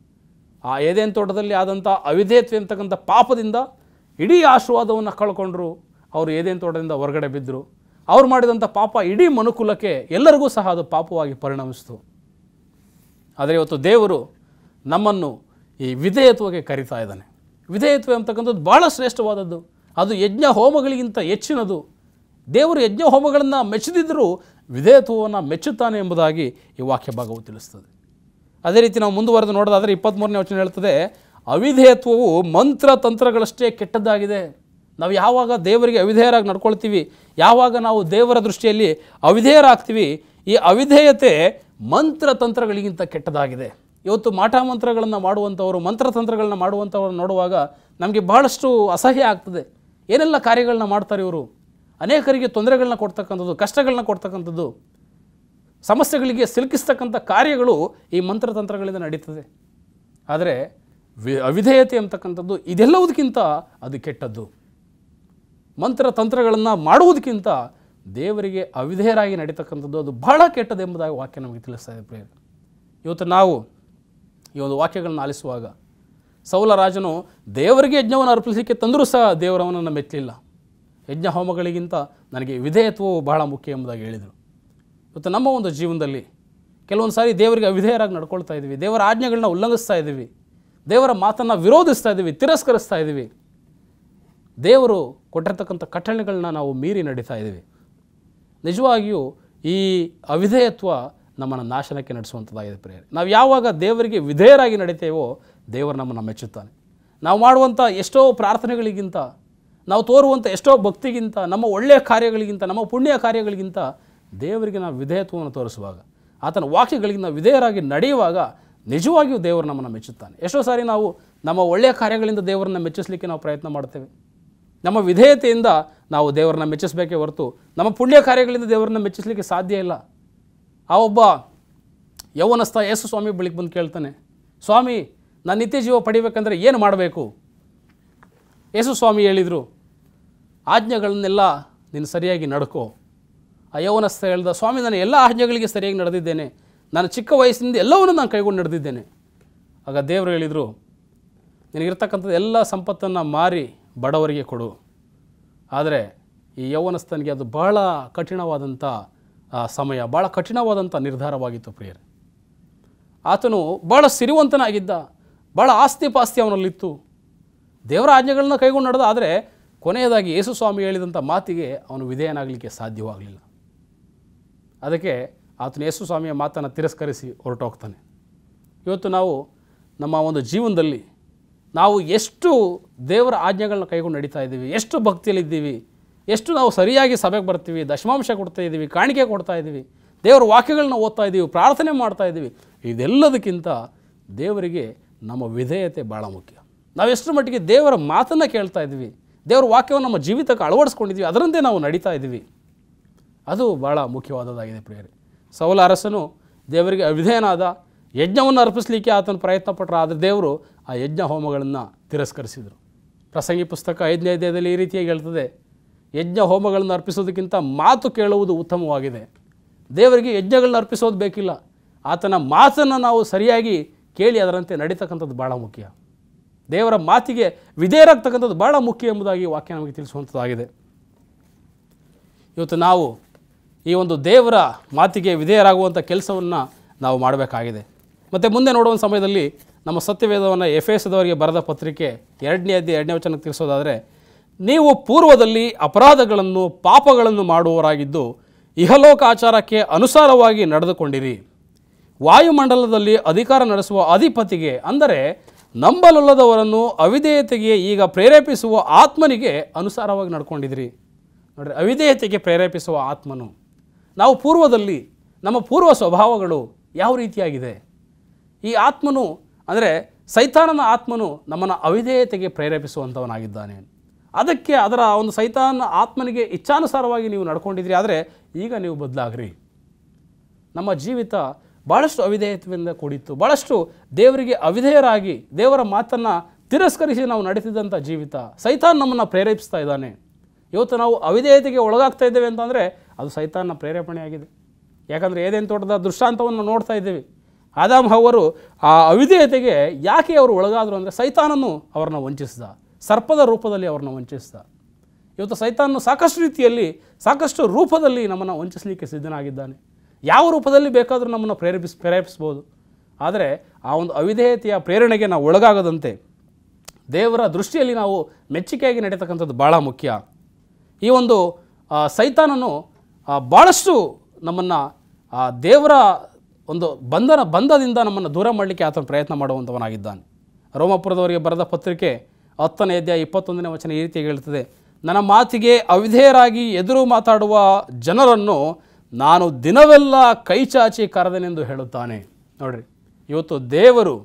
ಆ ಏದೇನ್ ತೋಟದಲ್ಲಿ ಆದಂಥ ಅವಿಧೇಯತ್ವ ಅಂತಕ್ಕಂಥ ಪಾಪದಿಂದ ಇಡೀ ಆಶೀರ್ವಾದವನ್ನು ಕಳ್ಕೊಂಡ್ರು ಅವರು ಏದೇನ್ ತೋಟದಿಂದ ಹೊರಗಡೆ ಬಿದ್ದರು ಅವ್ರು ಮಾಡಿದಂಥ ಪಾಪ ಇಡೀ ಮನುಕುಲಕ್ಕೆ ಎಲ್ಲರಿಗೂ ಸಹ ಅದು ಪಾಪವಾಗಿ ಪರಿಣಮಿಸಿತು ಆದರೆ ಇವತ್ತು ದೇವರು ನಮ್ಮನ್ನು ಈ ವಿಧೇಯತ್ವಕ್ಕೆ ಕರಿತಾ ಇದ್ದಾನೆ ವಿಧೇಯತ್ವ ಅಂತಕ್ಕಂಥದ್ದು ಭಾಳ ಶ್ರೇಷ್ಠವಾದದ್ದು ಅದು ಯಜ್ಞ ಹೋಮಗಳಿಗಿಂತ ಹೆಚ್ಚಿನದು ದೇವರು ಯಜ್ಞ ಹೋಮಗಳನ್ನು ಮೆಚ್ಚದಿದ್ದರೂ ವಿಧೇಯತ್ವವನ್ನು ಮೆಚ್ಚುತ್ತಾನೆ ಎಂಬುದಾಗಿ ಈ ವಾಕ್ಯ ಭಾಗವು ತಿಳಿಸ್ತದೆ ಅದೇ ರೀತಿ ನಾವು ಮುಂದುವರೆದು ನೋಡೋದಾದರೆ ಇಪ್ಪತ್ತ್ಮೂರನೇ ವಚನ ಹೇಳ್ತದೆ ಅವಿಧೇಯತ್ವವು ಮಂತ್ರ ತಂತ್ರಗಳಷ್ಟೇ ಕೆಟ್ಟದ್ದಾಗಿದೆ ನಾವು ಯಾವಾಗ ದೇವರಿಗೆ ಅವಿಧೇಯರಾಗಿ ನಡ್ಕೊಳ್ತೀವಿ ಯಾವಾಗ ನಾವು ದೇವರ ದೃಷ್ಟಿಯಲ್ಲಿ ಅವಿಧೇಯರಾಗ್ತೀವಿ ಈ ಅವಿಧೇಯತೆ ಮಂತ್ರ ತಂತ್ರಗಳಿಗಿಂತ ಕೆಟ್ಟದಾಗಿದೆ ಇವತ್ತು ಮಾಟ ಮಂತ್ರಗಳನ್ನು ಮಾಡುವಂಥವರು ಮಂತ್ರತಂತ್ರಗಳನ್ನ ಮಾಡುವಂಥವ್ರು ನೋಡುವಾಗ ನಮಗೆ ಬಹಳಷ್ಟು ಅಸಹ್ಯ ಆಗ್ತದೆ ಏನೆಲ್ಲ ಕಾರ್ಯಗಳನ್ನ ಮಾಡ್ತಾರೆ ಇವರು ಅನೇಕರಿಗೆ ತೊಂದರೆಗಳನ್ನ ಕೊಡ್ತಕ್ಕಂಥದ್ದು ಕಷ್ಟಗಳನ್ನ ಕೊಡ್ತಕ್ಕಂಥದ್ದು ಸಮಸ್ಯೆಗಳಿಗೆ ಸಿಲುಕಿಸ್ತಕ್ಕಂಥ ಕಾರ್ಯಗಳು ಈ ಮಂತ್ರತಂತ್ರಗಳಿಂದ ನಡೀತದೆ ಆದರೆ ವಿ ಅವಿಧೇಯತೆ ಅಂತಕ್ಕಂಥದ್ದು ಇದೆಲ್ಲವುದಕ್ಕಿಂತ ಅದು ಕೆಟ್ಟದ್ದು ಮಂತ್ರತಂತ್ರಗಳನ್ನು ಮಾಡುವುದಕ್ಕಿಂತ ದೇವರಿಗೆ ಅವಿಧೇಯರಾಗಿ ನಡೀತಕ್ಕಂಥದ್ದು ಅದು ಬಹಳ ಕೆಟ್ಟದೆಂಬುದಾಗಿ ವಾಕ್ಯ ನಮಗೆ ತಿಳಿಸ್ತಾ ಇದೆ ಪ್ರಿಯ ಇವತ್ತು ನಾವು ಈ ಒಂದು ವಾಕ್ಯಗಳನ್ನ ಆಲಿಸುವಾಗ ಸೌಲ ರಾಜನು ದೇವರಿಗೆ ಯಜ್ಞವನ್ನು ಅರ್ಪಿಸಲಿಕ್ಕೆ ತಂದರೂ ಸಹ ದೇವರವನನ್ನು ಮೆಚ್ಚಲಿಲ್ಲ ಯಜ್ಞ ಹೋಮಗಳಿಗಿಂತ ನನಗೆ ವಿಧೇಯತ್ವವು ಬಹಳ ಮುಖ್ಯ ಎಂಬುದಾಗಿ ಹೇಳಿದರು ಇವತ್ತು ನಮ್ಮ ಒಂದು ಜೀವನದಲ್ಲಿ ಕೆಲವೊಂದು ಸಾರಿ ದೇವರಿಗೆ ಅವಿಧೇಯರಾಗಿ ನಡ್ಕೊಳ್ತಾ ಇದ್ದೀವಿ ದೇವರ ಆಜ್ಞೆಗಳನ್ನ ಉಲ್ಲಂಘಿಸ್ತಾ ಇದ್ದೀವಿ ದೇವರ ಮಾತನ್ನು ವಿರೋಧಿಸ್ತಾ ಇದ್ದೀವಿ ತಿರಸ್ಕರಿಸ್ತಾ ಇದ್ದೀವಿ ದೇವರು ಕೊಟ್ಟಿರ್ತಕ್ಕಂಥ ಕಟ್ಟಳೆಗಳನ್ನ ನಾವು ಮೀರಿ ನಡೀತಾ ಇದ್ದೀವಿ ನಿಜವಾಗಿಯೂ ಈ ಅವಿಧೇಯತ್ವ ನಮ್ಮನ್ನು ನಾಶನಕ್ಕೆ ನಡೆಸುವಂಥದ್ದಾಗಿದೆ ಪ್ರೇಯರ್ ನಾವು ಯಾವಾಗ ದೇವರಿಗೆ ವಿಧೇಯರಾಗಿ ನಡೀತೇವೋ ದೇವರು ನಮ್ಮನ್ನು ಮೆಚ್ಚುತ್ತಾನೆ ನಾವು ಮಾಡುವಂಥ ಎಷ್ಟೋ ಪ್ರಾರ್ಥನೆಗಳಿಗಿಂತ ನಾವು ತೋರುವಂಥ ಎಷ್ಟೋ ಭಕ್ತಿಗಿಂತ ನಮ್ಮ ಒಳ್ಳೆಯ ಕಾರ್ಯಗಳಿಗಿಂತ ನಮ್ಮ ಪುಣ್ಯ ಕಾರ್ಯಗಳಿಗಿಂತ ದೇವರಿಗೆ ನಾವು ವಿಧೇಯತ್ವವನ್ನು ತೋರಿಸುವಾಗ ಆತನ ವಾಕ್ಯಗಳಿಗೆ ನಾವು ವಿಧೇಯರಾಗಿ ನಡೆಯುವಾಗ ನಿಜವಾಗಿಯೂ ದೇವರು ನಮ್ಮನ್ನು ಮೆಚ್ಚುತ್ತಾನೆ ಎಷ್ಟೋ ಸಾರಿ ನಾವು ನಮ್ಮ ಒಳ್ಳೆಯ ಕಾರ್ಯಗಳಿಂದ ದೇವರನ್ನ ಮೆಚ್ಚಿಸಲಿಕ್ಕೆ ನಾವು ಪ್ರಯತ್ನ ಮಾಡ್ತೇವೆ ನಮ್ಮ ವಿಧೇಯತೆಯಿಂದ ನಾವು ದೇವರನ್ನ ಮೆಚ್ಚಿಸಬೇಕೇ ಹೊರತು ನಮ್ಮ ಪುಣ್ಯ ಕಾರ್ಯಗಳಿಂದ ದೇವರನ್ನ ಮೆಚ್ಚಿಸಲಿಕ್ಕೆ ಸಾಧ್ಯ ಇಲ್ಲ ಆ ಒಬ್ಬ ಯೌವನಸ್ಥ ಯೇಸು ಸ್ವಾಮಿ ಬಳಿಗೆ ಬಂದು ಕೇಳ್ತಾನೆ ಸ್ವಾಮಿ ನಾನು ನಿತ್ಯ ಜೀವ ಪಡಿಬೇಕಂದ್ರೆ ಏನು ಮಾಡಬೇಕು ಯೇಸು ಸ್ವಾಮಿ ಹೇಳಿದರು ಆಜ್ಞೆಗಳನ್ನೆಲ್ಲ ನೀನು ಸರಿಯಾಗಿ ನಡ್ಕೋ ಆ ಯೌವನಸ್ಥ ಹೇಳ್ದ ಸ್ವಾಮಿ ನಾನು ಎಲ್ಲ ಆಜ್ಞೆಗಳಿಗೆ ಸರಿಯಾಗಿ ನಡೆದಿದ್ದೇನೆ ನಾನು ಚಿಕ್ಕ ವಯಸ್ಸಿನಿಂದ ಎಲ್ಲವನ್ನೂ ನಾನು ಕೈಗೊಂಡು ನಡೆದಿದ್ದೇನೆ ಆಗ ದೇವರು ಹೇಳಿದರು ನಿನಗಿರ್ತಕ್ಕಂಥದ್ದು ಎಲ್ಲ ಸಂಪತ್ತನ್ನು ಮಾರಿ ಬಡವರಿಗೆ ಕೊಡು ಆದರೆ ಈ ಯೌವನಸ್ಥನಿಗೆ ಅದು ಬಹಳ ಕಠಿಣವಾದಂಥ ಆ, ಸಮಯ ಭಾಳ ಕಠಿಣವಾದಂಥ ನಿರ್ಧಾರವಾಗಿತ್ತು ಪ್ರಿಯರೇ ಆತನು ಭಾಳ ಸಿರಿವಂತನಾಗಿದ್ದ ಭಾಳ ಆಸ್ತಿ ಪಾಸ್ತಿ ಅವನಲ್ಲಿತ್ತು ದೇವರ ಆಜ್ಞೆಗಳನ್ನ ಕೈಗೊಂಡು ನಡೆದ ಆದರೆ ಕೊನೆಯದಾಗಿ ಯೇಸು ಸ್ವಾಮಿ ಹೇಳಿದಂಥ ಮಾತಿಗೆ ಅವನು ವಿಧೇಯನಾಗಲಿಕ್ಕೆ ಸಾಧ್ಯವಾಗಲಿಲ್ಲ ಅದಕ್ಕೆ ಆತನು ಯೇಸು ಸ್ವಾಮಿಯ ಮಾತನ್ನು ತಿರಸ್ಕರಿಸಿ ಹೊರಟೋಗ್ತಾನೆ ಇವತ್ತು ನಾವು ನಮ್ಮ ಒಂದು ಜೀವನದಲ್ಲಿ ನಾವು ಎಷ್ಟು ದೇವರ ಆಜ್ಞೆಗಳನ್ನ ಕೈಗೊಂಡು ನಡೀತಾ ಇದ್ದೀವಿ ಎಷ್ಟು ಭಕ್ತಿಯಲ್ಲಿದ್ದೀವಿ ಎಷ್ಟು ನಾವು ಸರಿಯಾಗಿ ಸಭೆಗೆ ಬರ್ತೀವಿ ದಶಮಾಂಶ ಕೊಡ್ತಾ ಇದ್ದೀವಿ ಕಾಣಿಕೆ ಕೊಡ್ತಾ ಇದ್ದೀವಿ ದೇವರ ವಾಕ್ಯಗಳನ್ನ ಓದ್ತಾ ಇದ್ದೀವಿ ಪ್ರಾರ್ಥನೆ ಮಾಡ್ತಾ ಇದ್ದೀವಿ ಇದೆಲ್ಲದಕ್ಕಿಂತ ದೇವರಿಗೆ ನಮ್ಮ ವಿಧೇಯತೆ ಭಾಳ ಮುಖ್ಯ ನಾವು ಎಷ್ಟು ಮಟ್ಟಿಗೆ ದೇವರ ಮಾತನ್ನು ಕೇಳ್ತಾ ಇದ್ದೀವಿ ದೇವರ ವಾಕ್ಯವನ್ನು ನಮ್ಮ ಜೀವಿತಕ್ಕೆ ಅಳವಡಿಸ್ಕೊಂಡಿದ್ದೀವಿ ಅದರಂತೆ ನಾವು ನಡೀತಾ ಇದ್ದೀವಿ ಅದು ಭಾಳ ಮುಖ್ಯವಾದದ್ದಾಗಿದೆ ಪ್ರಿಯರೇ ಸೌಲ ಅರಸನು ದೇವರಿಗೆ ಅವಿಧೇಯನಾದ ಯಜ್ಞವನ್ನು ಅರ್ಪಿಸಲಿಕ್ಕೆ ಆತನ ಪ್ರಯತ್ನ ಪಟ್ಟರು ಆದರೆ ದೇವರು ಆ ಯಜ್ಞ ಹೋಮಗಳನ್ನು ತಿರಸ್ಕರಿಸಿದರು ಪ್ರಸಂಗಿ ಪುಸ್ತಕ ಐದನೇ ಅಧ್ಯಾಯದಲ್ಲಿ ಈ ರೀತಿಯಾಗಿ ಹೇಳ್ತದೆ ಯಜ್ಞ ಹೋಮಗಳನ್ನು ಅರ್ಪಿಸೋದಕ್ಕಿಂತ ಮಾತು ಕೇಳುವುದು ಉತ್ತಮವಾಗಿದೆ ದೇವರಿಗೆ ಯಜ್ಞಗಳನ್ನ ಅರ್ಪಿಸೋದು ಬೇಕಿಲ್ಲ ಆತನ ಮಾತನ್ನು ನಾವು ಸರಿಯಾಗಿ ಕೇಳಿ ಅದರಂತೆ ನಡೀತಕ್ಕಂಥದ್ದು ಭಾಳ ಮುಖ್ಯ ದೇವರ ಮಾತಿಗೆ ವಿಧೇಯರಾಗ್ತಕ್ಕಂಥದ್ದು ಭಾಳ ಮುಖ್ಯ ಎಂಬುದಾಗಿ ವಾಕ್ಯ ನಮಗೆ ತಿಳಿಸುವಂಥದ್ದಾಗಿದೆ ಇವತ್ತು ನಾವು ಈ ಒಂದು ದೇವರ ಮಾತಿಗೆ ವಿಧೇಯರಾಗುವಂಥ ಕೆಲಸವನ್ನು ನಾವು ಮಾಡಬೇಕಾಗಿದೆ ಮತ್ತು ಮುಂದೆ ನೋಡುವ ಸಮಯದಲ್ಲಿ ನಮ್ಮ ಸತ್ಯವೇದವನ್ನು ಎಫ್ ಎಸ್ದವರಿಗೆ ಬರೆದ ಪತ್ರಿಕೆ ಎರಡನೇ ಅಧ್ಯಾಯ ಎರಡನೇ ವಚನಕ್ಕೆ ತಿಳಿಸೋದಾದರೆ ನೀವು ಪೂರ್ವದಲ್ಲಿ ಅಪರಾಧಗಳನ್ನು ಪಾಪಗಳನ್ನು ಮಾಡುವವರಾಗಿದ್ದು ಇಹಲೋಕಾಚಾರಕ್ಕೆ ಅನುಸಾರವಾಗಿ ನಡೆದುಕೊಂಡಿರಿ ವಾಯುಮಂಡಲದಲ್ಲಿ ಅಧಿಕಾರ ನಡೆಸುವ ಅಧಿಪತಿಗೆ ಅಂದರೆ ನಂಬಲೊಲ್ಲದವರನ್ನು ಅವಿಧೇಯತೆಗೆ ಈಗ ಪ್ರೇರೇಪಿಸುವ ಆತ್ಮನಿಗೆ ಅನುಸಾರವಾಗಿ ನಡ್ಕೊಂಡಿದ್ರಿ ನೋಡ್ರಿ ಅವಿಧೇಯತೆಗೆ ಪ್ರೇರೇಪಿಸುವ ಆತ್ಮನು ನಾವು ಪೂರ್ವದಲ್ಲಿ ನಮ್ಮ ಪೂರ್ವ ಸ್ವಭಾವಗಳು ಯಾವ ರೀತಿಯಾಗಿದೆ ಈ ಆತ್ಮನು ಅಂದರೆ ಸೈತಾನನ ಆತ್ಮನು ನಮ್ಮನ್ನು ಅವಿಧೇಯತೆಗೆ ಪ್ರೇರೇಪಿಸುವಂಥವನಾಗಿದ್ದಾನೆ ಅದಕ್ಕೆ ಅದರ ಒಂದು ಸೈತಾನ ಆತ್ಮನಿಗೆ ಇಚ್ಛಾನುಸಾರವಾಗಿ ನೀವು ನಡ್ಕೊಂಡಿದ್ರಿ ಆದರೆ ಈಗ ನೀವು ಬದಲಾಗ್ರಿ ನಮ್ಮ ಜೀವಿತ ಭಾಳಷ್ಟು ಅವಿಧೇಯತ್ವದಿಂದ ಕೂಡಿತ್ತು ಭಾಳಷ್ಟು ದೇವರಿಗೆ ಅವಿಧೇಯರಾಗಿ ದೇವರ ಮಾತನ್ನು ತಿರಸ್ಕರಿಸಿ ನಾವು ನಡೆಸಿದಂಥ ಜೀವಿತ ಸೈತಾನ್ ನಮ್ಮನ್ನು ಪ್ರೇರೇಪಿಸ್ತಾ ಇದ್ದಾನೆ ಇವತ್ತು ನಾವು ಅವಿಧೇಯತೆಗೆ ಒಳಗಾಗ್ತಾ ಇದ್ದೇವೆ ಅಂತಂದರೆ ಅದು ಸೈತಾನ್ನ ಪ್ರೇರೇಪಣೆಯಾಗಿದೆ ಯಾಕಂದರೆ ಏದೇನು ತೋಟದ ದೃಷ್ಟಾಂತವನ್ನು ನೋಡ್ತಾ ಇದ್ದೀವಿ ಆದಾಮ್ ಅವರು ಆ ಅವಿಧೇಯತೆಗೆ ಯಾಕೆ ಅವರು ಒಳಗಾದರು ಅಂದರೆ ಸೈತಾನನು ಅವರನ್ನು ವಂಚಿಸಿದ ಸರ್ಪದ ರೂಪದಲ್ಲಿ ಅವ್ರನ್ನ ವಂಚಿಸಿದ ಇವತ್ತು ಸೈತಾನನು ಸಾಕಷ್ಟು ರೀತಿಯಲ್ಲಿ ಸಾಕಷ್ಟು ರೂಪದಲ್ಲಿ ನಮ್ಮನ್ನು ವಂಚಿಸಲಿಕ್ಕೆ ಸಿದ್ಧನಾಗಿದ್ದಾನೆ ಯಾವ ರೂಪದಲ್ಲಿ ಬೇಕಾದರೂ ನಮ್ಮನ್ನು ಪ್ರೇರೇಪಿಸ್ ಪ್ರೇರೇಪಿಸ್ಬೋದು ಆದರೆ ಆ ಒಂದು ಅವಿಧೇಯತೆಯ ಪ್ರೇರಣೆಗೆ ನಾವು ಒಳಗಾಗದಂತೆ ದೇವರ ದೃಷ್ಟಿಯಲ್ಲಿ ನಾವು ಮೆಚ್ಚುಗೆಯಾಗಿ ನಡೀತಕ್ಕಂಥದ್ದು ಭಾಳ ಮುಖ್ಯ ಈ ಒಂದು ಆ, ಸೈತಾನನು ಆ, ಭಾಳಷ್ಟು ನಮ್ಮನ್ನು ದೇವರ ಒಂದು ಬಂಧನ ಬಂಧದಿಂದ ನಮ್ಮನ್ನು ದೂರ ಮಾಡಲಿಕ್ಕೆ ಆತನ ಪ್ರಯತ್ನ ಮಾಡುವಂಥವನಾಗಿದ್ದಾನೆ ರೋಮಪುರದವರಿಗೆ ಬರೆದ ಪತ್ರಿಕೆ ಹತ್ತನೇ ಅಧ್ಯಾಯ ಇಪ್ಪತ್ತೊಂದನೇ ವಚನ ಈ ರೀತಿಯಾಗಿ ಹೇಳ್ತದೆ ನನ್ನ ಮಾತಿಗೆ ಅವಿಧೇಯರಾಗಿ ಎದುರು ಮಾತಾಡುವ ಜನರನ್ನು ನಾನು ದಿನವೆಲ್ಲ ಕೈ ಚಾಚಿ ಕರೆದನೆಂದು ಹೇಳುತ್ತಾನೆ ನೋಡ್ರಿ ಇವತ್ತು ದೇವರು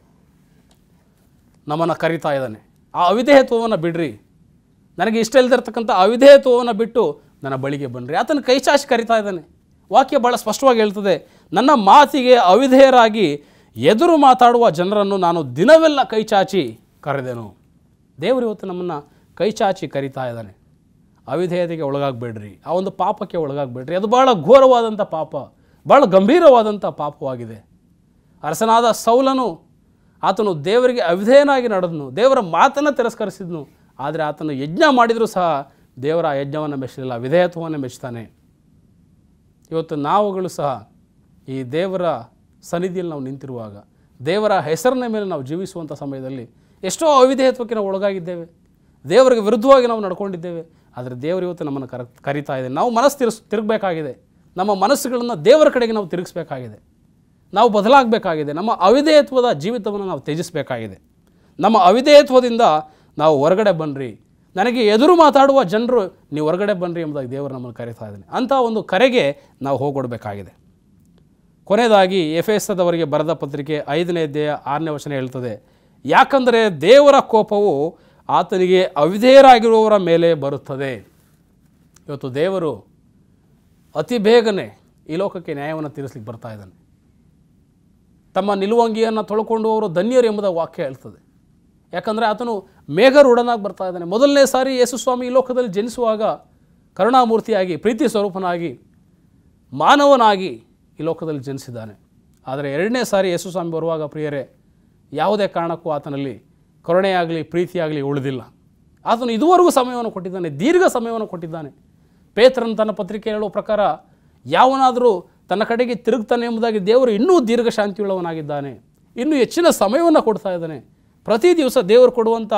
ನಮ್ಮನ್ನು ಕರಿತಾ ಇದ್ದಾನೆ ಆ ಅವಿಧೇಯತ್ವವನ್ನು ಬಿಡ್ರಿ ನನಗೆ ಇಷ್ಟ ಇಲ್ದಿರ್ತಕ್ಕಂಥ ಅವಿಧೇಯತ್ವವನ್ನು ಬಿಟ್ಟು ನನ್ನ ಬಳಿಗೆ ಬನ್ನಿರಿ ಆತನ ಕೈ ಚಾಚಿ ಕರಿತಾ ಇದ್ದಾನೆ ವಾಕ್ಯ ಭಾಳ ಸ್ಪಷ್ಟವಾಗಿ ಹೇಳ್ತದೆ ನನ್ನ ಮಾತಿಗೆ ಅವಿಧೇಯರಾಗಿ ಎದುರು ಮಾತಾಡುವ ಜನರನ್ನು ನಾನು ದಿನವೆಲ್ಲ ಕೈ ಚಾಚಿ ಕರೆದೆನು ದೇವರು ಇವತ್ತು ನಮ್ಮನ್ನು ಕೈ ಚಾಚಿ ಕರಿತಾ ಇದ್ದಾನೆ ಅವಿಧೇಯತೆಗೆ ಒಳಗಾಗಬೇಡ್ರಿ ಆ ಒಂದು ಪಾಪಕ್ಕೆ ಒಳಗಾಗಬೇಡ್ರಿ ಅದು ಭಾಳ ಘೋರವಾದಂಥ ಪಾಪ ಭಾಳ ಗಂಭೀರವಾದಂಥ ಪಾಪವಾಗಿದೆ ಅರಸನಾದ ಸೌಲನು ಆತನು ದೇವರಿಗೆ ಅವಿಧೇಯನಾಗಿ ನಡೆದನು ದೇವರ ಮಾತನ್ನು ತಿರಸ್ಕರಿಸಿದ್ನು ಆದರೆ ಆತನು ಯಜ್ಞ ಮಾಡಿದರೂ ಸಹ ದೇವರ ಆ ಯಜ್ಞವನ್ನು ಮೆಚ್ಚಲಿಲ್ಲ ವಿಧೇಯತ್ವವನ್ನು ಮೆಚ್ತಾನೆ ಇವತ್ತು ನಾವುಗಳು ಸಹ ಈ ದೇವರ ಸನ್ನಿಧಿಯಲ್ಲಿ ನಾವು ನಿಂತಿರುವಾಗ ದೇವರ ಹೆಸರಿನ ಮೇಲೆ ನಾವು ಜೀವಿಸುವಂಥ ಸಮಯದಲ್ಲಿ ಎಷ್ಟೋ ಅವಿಧೇಯತ್ವಕ್ಕೆ ನಾವು ಒಳಗಾಗಿದ್ದೇವೆ ದೇವರಿಗೆ ವಿರುದ್ಧವಾಗಿ ನಾವು ನಡ್ಕೊಂಡಿದ್ದೇವೆ ಆದರೆ ದೇವರು ಇವತ್ತು ನಮ್ಮನ್ನು ಕರ ಕರಿತಾ ಇದೆ ನಾವು ಮನಸ್ಸು ತಿರ್ಸ್ ತಿರುಗಬೇಕಾಗಿದೆ ನಮ್ಮ ಮನಸ್ಸುಗಳನ್ನು ದೇವರ ಕಡೆಗೆ ನಾವು ತಿರುಗಿಸ್ಬೇಕಾಗಿದೆ ನಾವು ಬದಲಾಗಬೇಕಾಗಿದೆ ನಮ್ಮ ಅವಿಧೇಯತ್ವದ ಜೀವಿತವನ್ನು ನಾವು ತ್ಯಜಿಸಬೇಕಾಗಿದೆ ನಮ್ಮ ಅವಿಧೇಯತ್ವದಿಂದ ನಾವು ಹೊರಗಡೆ ಬನ್ನಿರಿ ನನಗೆ ಎದುರು ಮಾತಾಡುವ ಜನರು ನೀವು ಹೊರಗಡೆ ಬನ್ನಿರಿ ಎಂಬುದಾಗಿ ದೇವರು ನಮ್ಮನ್ನು ಕರೀತಾ ಇದ್ದಾನೆ ಅಂಥ ಒಂದು ಕರೆಗೆ ನಾವು ಹೋಗೊಡ್ಬೇಕಾಗಿದೆ ಕೊನೆಯದಾಗಿ ಎಫ್ ಎಸ್ದವರಿಗೆ ಬರೆದ ಪತ್ರಿಕೆ ಐದನೇ ಅಧ್ಯಾಯ ಆರನೇ ವಚನ ಹೇಳ್ತದೆ ಯಾಕಂದರೆ ದೇವರ ಕೋಪವು ಆತನಿಗೆ ಅವಿಧೇಯರಾಗಿರುವವರ ಮೇಲೆ ಬರುತ್ತದೆ ಇವತ್ತು ದೇವರು ಅತಿ ಬೇಗನೆ ಈ ಲೋಕಕ್ಕೆ ನ್ಯಾಯವನ್ನು ತೀರಿಸ್ಲಿಕ್ಕೆ ಬರ್ತಾ ಇದ್ದಾನೆ ತಮ್ಮ ನಿಲುವಂಗಿಯನ್ನು ತೊಳ್ಕೊಂಡು ಅವರು ಧನ್ಯರು ಎಂಬುದ ವಾಕ್ಯ ಹೇಳ್ತದೆ ಯಾಕಂದರೆ ಆತನು ಮೇಘರೂಢನಾಗಿ ಬರ್ತಾ ಇದ್ದಾನೆ ಮೊದಲನೇ ಸಾರಿ ಯೇಸು ಸ್ವಾಮಿ ಈ ಲೋಕದಲ್ಲಿ ಜನಿಸುವಾಗ ಕರುಣಾಮೂರ್ತಿಯಾಗಿ ಪ್ರೀತಿ ಸ್ವರೂಪನಾಗಿ ಮಾನವನಾಗಿ ಈ ಲೋಕದಲ್ಲಿ ಜನಿಸಿದ್ದಾನೆ ಆದರೆ ಎರಡನೇ ಸಾರಿ ಯೇಸು ಸ್ವಾಮಿ ಬರುವಾಗ ಪ್ರಿಯರೇ ಯಾವುದೇ ಕಾರಣಕ್ಕೂ ಆತನಲ್ಲಿ ಕರುಣೆಯಾಗಲಿ ಪ್ರೀತಿಯಾಗಲಿ ಉಳಿದಿಲ್ಲ ಆತನು ಇದುವರೆಗೂ ಸಮಯವನ್ನು ಕೊಟ್ಟಿದ್ದಾನೆ ದೀರ್ಘ ಸಮಯವನ್ನು ಕೊಟ್ಟಿದ್ದಾನೆ ಪೇತ್ರನ್ ತನ್ನ ಪತ್ರಿಕೆ ಹೇಳುವ ಪ್ರಕಾರ ಯಾವನಾದರೂ ತನ್ನ ಕಡೆಗೆ ತಿರುಗ್ತಾನೆ ಎಂಬುದಾಗಿ ದೇವರು ಇನ್ನೂ ದೀರ್ಘ ಶಾಂತಿಯುಳ್ಳವನಾಗಿದ್ದಾನೆ ಇನ್ನೂ ಹೆಚ್ಚಿನ ಸಮಯವನ್ನು ಕೊಡ್ತಾ ಇದ್ದಾನೆ ಪ್ರತಿ ದಿವಸ ದೇವರು ಕೊಡುವಂಥ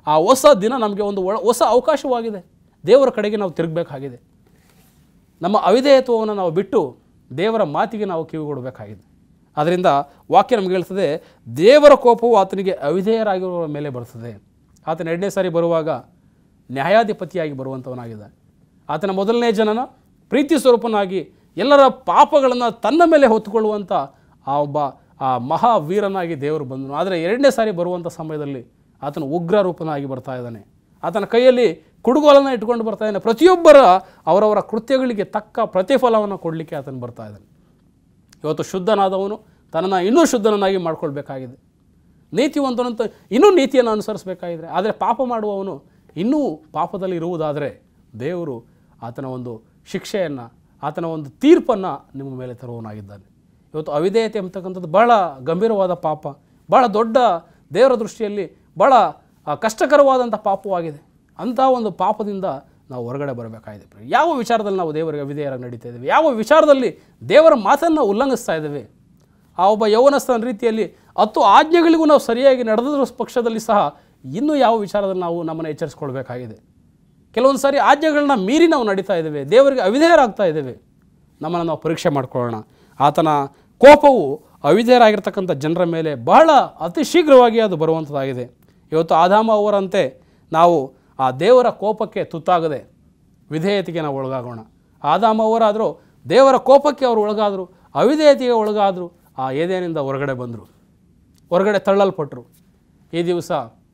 ಆ ಹೊಸ ದಿನ ನಮಗೆ ಒಂದು ಒಳ ಹೊಸ ಅವಕಾಶವಾಗಿದೆ ದೇವರ ಕಡೆಗೆ ನಾವು ತಿರುಗಬೇಕಾಗಿದೆ ನಮ್ಮ ಅವಿಧೇಯತ್ವವನ್ನು ನಾವು ಬಿಟ್ಟು ದೇವರ ಮಾತಿಗೆ ನಾವು ಕಿವಿಗೊಡಬೇಕಾಗಿದೆ ಆದ್ದರಿಂದ ವಾಕ್ಯ ನಮಗೆ ಹೇಳ್ತದೆ ದೇವರ ಕೋಪವು ಆತನಿಗೆ ಅವಿಧೇಯರಾಗಿರುವ ಮೇಲೆ ಬರ್ತದೆ ಆತನ ಎರಡನೇ ಸಾರಿ ಬರುವಾಗ ನ್ಯಾಯಾಧಿಪತಿಯಾಗಿ ಬರುವಂಥವನಾಗಿದ್ದಾನೆ ಆತನ ಮೊದಲನೇ ಜನನ ಪ್ರೀತಿ ಸ್ವರೂಪನಾಗಿ ಎಲ್ಲರ ಪಾಪಗಳನ್ನು ತನ್ನ ಮೇಲೆ ಹೊತ್ತುಕೊಳ್ಳುವಂಥ ಆ ಒಬ್ಬ ಆ ಮಹಾವೀರನಾಗಿ ದೇವರು ಬಂದನು ಆದರೆ ಎರಡನೇ ಸಾರಿ ಬರುವಂಥ ಸಮಯದಲ್ಲಿ ಆತನು ಉಗ್ರ ರೂಪನಾಗಿ ಬರ್ತಾ ಇದ್ದಾನೆ ಆತನ ಕೈಯಲ್ಲಿ ಕುಡುಗೋಲನ್ನು ಇಟ್ಕೊಂಡು ಬರ್ತಾ ಇದ್ದಾನೆ ಪ್ರತಿಯೊಬ್ಬರ ಅವರವರ ಕೃತ್ಯಗಳಿಗೆ ತಕ್ಕ ಪ್ರತಿಫಲವನ್ನು ಕೊಡಲಿಕ್ಕೆ ಆತನು ಬರ್ತಾ ಇದ್ದಾನೆ ಇವತ್ತು ಶುದ್ಧನಾದವನು ತನ್ನನ್ನು ಇನ್ನೂ ಶುದ್ಧನನ್ನಾಗಿ ಮಾಡ್ಕೊಳ್ಬೇಕಾಗಿದೆ ನೀತಿವಂತನಂತ ಇನ್ನೂ ನೀತಿಯನ್ನು ಅನುಸರಿಸಬೇಕಾಗಿದೆ ಆದರೆ ಪಾಪ ಮಾಡುವವನು ಇನ್ನೂ ಪಾಪದಲ್ಲಿ ಇರುವುದಾದರೆ ದೇವರು ಆತನ ಒಂದು ಶಿಕ್ಷೆಯನ್ನು ಆತನ ಒಂದು ತೀರ್ಪನ್ನು ನಿಮ್ಮ ಮೇಲೆ ತರುವವನಾಗಿದ್ದಾನೆ ಇವತ್ತು ಅವಿಧೇಯತೆ ಅಂತಕ್ಕಂಥದ್ದು ಬಹಳ ಗಂಭೀರವಾದ ಪಾಪ ಬಹಳ ದೊಡ್ಡ ದೇವರ ದೃಷ್ಟಿಯಲ್ಲಿ ಬಹಳ ಆ, ಕಷ್ಟಕರವಾದಂಥ ಪಾಪವಾಗಿದೆ ಅಂಥ ಒಂದು ಪಾಪದಿಂದ ನಾವು ಹೊರಗಡೆ ಬರಬೇಕಾಗಿದೆ ಪ್ರಿಯ. ಯಾವ ವಿಚಾರದಲ್ಲಿ ನಾವು ದೇವರಿಗೆ ಅವಿಧೇಯರಾಗಿ ನಡೀತಾ ಇದ್ದೇವೆ ಯಾವ ವಿಚಾರದಲ್ಲಿ ದೇವರ ಮಾತನ್ನು ಉಲ್ಲಂಘಿಸ್ತಾ ಇದ್ದೇವೆ ಆ ಒಬ್ಬ ಯೌವನಸ್ಥನ ರೀತಿಯಲ್ಲಿ ಹತ್ತು ಆಜ್ಞೆಗಳಿಗೂ ನಾವು ಸರಿಯಾಗಿ ನಡೆದ ಪಕ್ಷದಲ್ಲಿ ಸಹ ಇನ್ನೂ ಯಾವ ವಿಚಾರದಲ್ಲಿ ನಾವು ನಮ್ಮನ್ನು ಎಚ್ಚರಿಸ್ಕೊಳ್ಬೇಕಾಗಿದೆ ಕೆಲವೊಂದು ಸಾರಿ ಆಜ್ಞೆಗಳನ್ನ ಮೀರಿ ನಾವು ನಡೀತಾ ಇದ್ದೇವೆ ದೇವರಿಗೆ ಅವಿಧೇಯರಾಗ್ತಾ ಇದ್ದೇವೆ ನಮ್ಮನ್ನು ನಾವು ಪರೀಕ್ಷೆ ಮಾಡ್ಕೊಳ್ಳೋಣ ಆತನ ಕೋಪವು ಅವಿಧೇಯರಾಗಿರ್ತಕ್ಕಂಥ ಜನರ ಮೇಲೆ ಬಹಳ ಅತಿ ಶೀಘ್ರವಾಗಿ ಅದು ಬರುವಂಥದ್ದಾಗಿದೆ ಇವತ್ತು ಆದಾಮ ಅವರಂತೆ ನಾವು ಆ ದೇವರ ಕೋಪಕ್ಕೆ ತುತ್ತಾಗದೆ ವಿಧೇಯತೆಗೆ ನಾವು ಒಳಗಾಗೋಣ ಆದಾಮ ಅವರಾದರೂ ದೇವರ ಕೋಪಕ್ಕೆ ಅವರು ಒಳಗಾದರು ಅವಿಧೇಯತೆಗೆ ಒಳಗಾದರು ಆ ಏದೇನಿಂದ ಹೊರಗಡೆ ಬಂದರು ಹೊರಗಡೆ ತಳ್ಳಲ್ಪಟ್ಟರು ಈ ದಿವಸ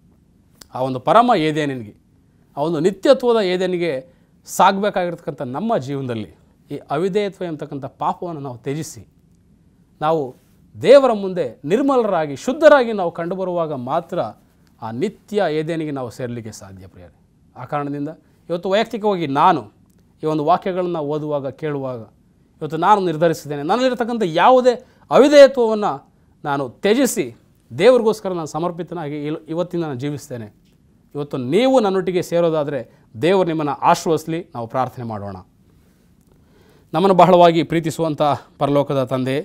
ಆ ಒಂದು ಪರಮ ಏದೇನಿಗೆ ಆ ಒಂದು ನಿತ್ಯತ್ವದ ಏದೇನಿಗೆ ಸಾಗಬೇಕಾಗಿರ್ತಕ್ಕಂಥ ನಮ್ಮ ಜೀವನದಲ್ಲಿ ಈ ಅವಿಧೇಯತ್ವ ಎಂಬತಕ್ಕಂಥ ಪಾಪವನ್ನು ನಾವು ತ್ಯಜಿಸಿ ನಾವು ದೇವರ ಮುಂದೆ ನಿರ್ಮಲರಾಗಿ ಶುದ್ಧರಾಗಿ ನಾವು ಕಂಡುಬರುವಾಗ ಮಾತ್ರ ಆ ನಿತ್ಯ ಏದೇನಿಗೆ ನಾವು ಸೇರಲಿಕ್ಕೆ ಸಾಧ್ಯ ಪ್ರಿಯರೇ ಆ ಕಾರಣದಿಂದ ಇವತ್ತು ವೈಯಕ್ತಿಕವಾಗಿ ನಾನು ಈ ಒಂದು ವಾಕ್ಯಗಳನ್ನು ಓದುವಾಗ ಕೇಳುವಾಗ ಇವತ್ತು ನಾನು ನಿರ್ಧರಿಸಿದ್ದೇನೆ ನನ್ನಲ್ಲಿರ್ತಕ್ಕಂಥ ಯಾವುದೇ ಅವಿಧೇಯತ್ವವನ್ನು ನಾನು ತ್ಯಜಿಸಿ ದೇವರಿಗೋಸ್ಕರ ನಾನು ಸಮರ್ಪಿತನಾಗಿ ಇಲ್- ಇವತ್ತಿಂದ ನಾನು ಜೀವಿಸ್ತೇನೆ ಇವತ್ತು ನೀವು ನನ್ನೊಟ್ಟಿಗೆ ಸೇರೋದಾದರೆ ದೇವರು ನಿಮ್ಮನ್ನು ಆಶ್ವಸಿಸಲಿ ನಾವು ಪ್ರಾರ್ಥನೆ ಮಾಡೋಣ ನಮ್ಮನ್ನು ಬಹಳವಾಗಿ ಪ್ರೀತಿಸುವಂಥ ಪರಲೋಕದ ತಂದೆ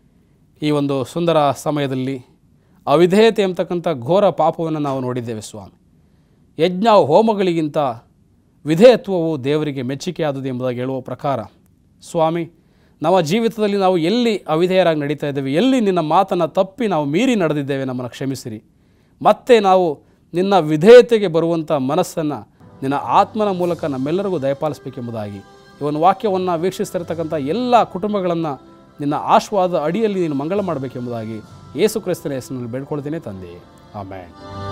ಈ ಒಂದು ಸುಂದರ ಸಮಯದಲ್ಲಿ ಅವಿಧೇಯತೆ ಎಂಬತಕ್ಕಂಥ ಘೋರ ಪಾಪವನ್ನು ನಾವು ನೋಡಿದ್ದೇವೆ ಸ್ವಾಮಿ ಯಜ್ಞ ಹೋಮಗಳಿಗಿಂತ ವಿಧೇಯತ್ವವು ದೇವರಿಗೆ ಮೆಚ್ಚುಗೆಯಾದುದು ಎಂಬುದಾಗಿ ಹೇಳುವ ಪ್ರಕಾರ ಸ್ವಾಮಿ ನಮ್ಮ ಜೀವಿತದಲ್ಲಿ ನಾವು ಎಲ್ಲಿ ಅವಿಧೇಯರಾಗಿ ನಡೀತಾ ಇದ್ದೇವೆ ಎಲ್ಲಿ ನಿನ್ನ ಮಾತನ್ನು ತಪ್ಪಿ ನಾವು ಮೀರಿ ನಡೆದಿದ್ದೇವೆ ನಮ್ಮನ್ನು ಕ್ಷಮಿಸಿರಿ ಮತ್ತೆ ನಾವು ನಿನ್ನ ವಿಧೇಯತೆಗೆ ಬರುವಂಥ ಮನಸ್ಸನ್ನು ನಿನ್ನ ಆತ್ಮನ ಮೂಲಕ ನಮ್ಮೆಲ್ಲರಿಗೂ ದಯಪಾಲಿಸಬೇಕೆಂಬುದಾಗಿ ಈ ಒಂದು ವಾಕ್ಯವನ್ನು ವೀಕ್ಷಿಸ್ತಿರ್ತಕ್ಕಂಥ ಎಲ್ಲ ಕುಟುಂಬಗಳನ್ನು ನಿನ್ನ ಆಶ್ವಾದ ಅಡಿಯಲ್ಲಿ ನೀನು ಮಂಗಳ ಮಾಡಬೇಕೆಂಬುದಾಗಿ ಯೇಸು ಕ್ರಿಸ್ತನ ಹೆಸರಿನಲ್ಲಿ ಬೇಡ್ಕೊಳ್ತೇನೆ ತಂದೆ ಆಮೇಲೆ